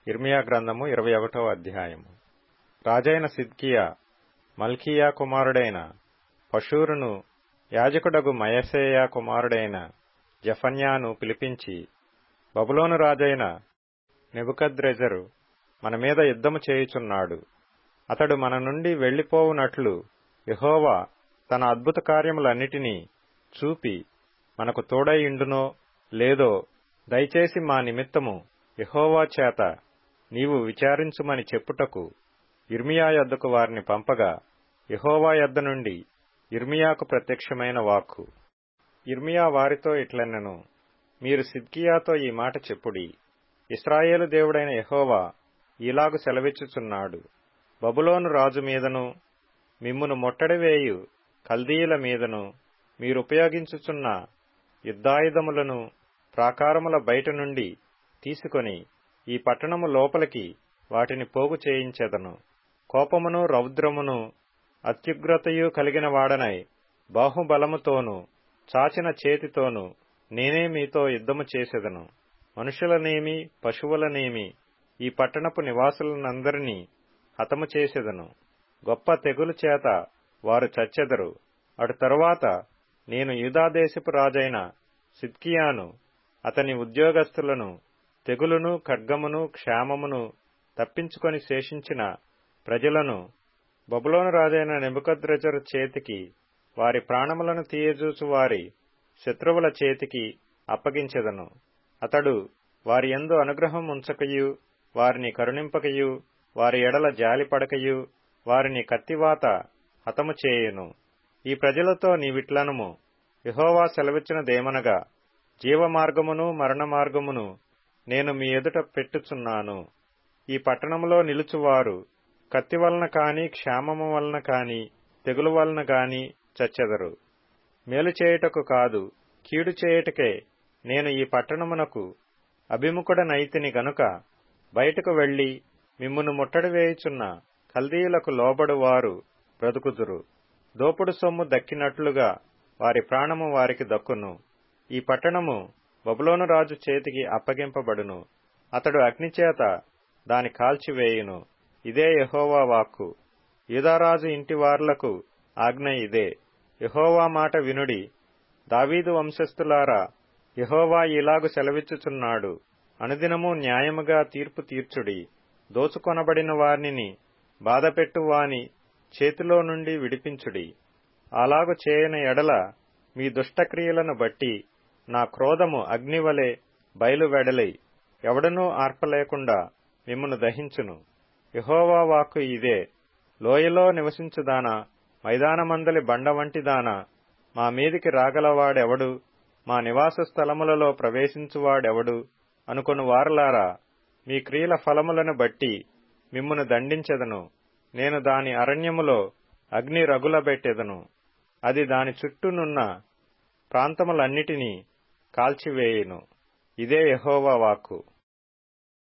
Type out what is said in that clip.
ఇర్మియా గ్రంథము ఇరవై ఒకటో అధ్యాయము రాజైన సిద్కియా మల్కియా కుమారుడైన పషూరును యాజకుడగు మయసేయా కుమారుడైన జఫన్యాను పిలిపించి బబులోను రాజైన నెబుకద్రెజరు మన మీద యుద్ధము చేయుచున్నాడు అతడు మన నుండి వెళ్లిపోవునట్లు యెహోవా తన అద్భుత కార్యములన్నిటినీ చూపి మనకు తోడైయుండునో లేదో దయచేసి మా నిమిత్తము యెహోవా చేత నీవు విచారించుమని చెప్పుటకు ఇర్మియా యొద్దకు వారిని పంపగా యెహోవా యొద్ద నుండి ఇర్మియాకు ప్రత్యక్షమైన వాక్కు ఇర్మియా వారితో ఇట్లనెను మీరు సిద్కియాతో ఈ మాట చెప్పుడి ఇస్రాయేలు దేవుడైన యెహోవా ఇలాగు సెలవిచ్చుచున్నాడు బబులోను రాజు మీదను మిమ్మును ముట్టడివేయు కల్దీయుల మీదను మీరుపయోగించుచున్న యుద్ధాయుధములను ప్రాకారముల బయట నుండి తీసుకొని ఈ పట్టణము లోపలికి వాటిని పోగు చేయించెదను కోపమును రౌద్రమును అత్యుగ్రతయు కలిగిన వాడనై బాహుబలముతోనూ చాచిన చేతితోనూ నేనే మీతో యుద్ధము చేసెదను మనుషులనేమి పశువులనేమి ఈ పట్టణపు నివాసులనందరినీ హతము చేసెదను గొప్ప తెగులు చేత వారు చచ్చెదరు అటు తరువాత నేను యూదాదేశపు రాజైన సిద్కియాను అతని ఉద్యోగస్తులను తెగులును ఖడ్గమును క్షేమమును తప్పించుకొని శేషించిన ప్రజలను బబులోను రాజైన నెబుకద్రెజరు చేతికి వారి ప్రాణములను తీయజూచు వారి శత్రువుల చేతికి అప్పగించెదను అతడు వారి యందు అనుగ్రహం ఉంచకయు వారిని కరుణింపకయు వారి ఎడల జాలిపడకయు వారిని కత్తివాత హతము చేయును ఈ ప్రజలతో నీవిట్లనుము యహోవా సెలవిచ్చినదేమనగా జీవమార్గమును మరణ మార్గమును నేను మీ ఎదుట పెట్టుచున్నాను ఈ పట్టణంలో నిలుచువారు కత్తి వలన కాని క్షేమము వలన కాని తెగులు వలన గాని చచ్చెదరు మేలు చేయుటకు కాదు కీడు చేయుటకే నేను ఈ పట్టణమునకు అభిముఖుడనైతిని గనుక బయటకు వెళ్లి మిమ్మును ముట్టడి వేయుచున్న కల్దీయులకు లోబడు వారు బ్రతుకుదురు దోపుడు సొమ్ము దక్కినట్లుగా వారి ప్రాణము వారికి దక్కును ఈ పట్టణము బబులోను రాజు చేతికి అప్పగింపబడును అతడు అగ్నిచేత దాని కాల్చివేయును ఇదే యహోవా వాక్కు యూదారాజు ఇంటి వార్లకు ఆజ్ఞ ఇదే యహోవా మాట వినుడి దావీదు వంశస్థులారా యహోవా ఇలాగు సెలవిచ్చుచున్నాడు అనుదినము న్యాయముగా తీర్పు తీర్చుడి దోచుకొనబడిన వారిని బాధపెట్టు వాని చేతిలో నుండి విడిపించుడి అలాగు చేయని ఎడల మీ దుష్టక్రియలను బట్టి నా క్రోధము అగ్నివలె బయలువెడలై ఎవడనూ ఆర్పలేకుండా మిమ్మను దహించును యహోవా వాక్కు ఇదే లోయలో నివసించుదానా మైదానమందలి బండ వంటిదానా మా మీదికి రాగలవాడెవడు మా నివాస స్థలములలో ప్రవేశించువాడెవడు అనుకొను వారలారా మీ క్రియల ఫలములను బట్టి మిమ్మును దండించెదను నేను దాని అరణ్యములో అగ్ని రగులబెట్టెదను అది దాని చుట్టూనున్న ప్రాంతములన్నిటినీ కాల్చివేయును ఇదే యహోవా వాక్కు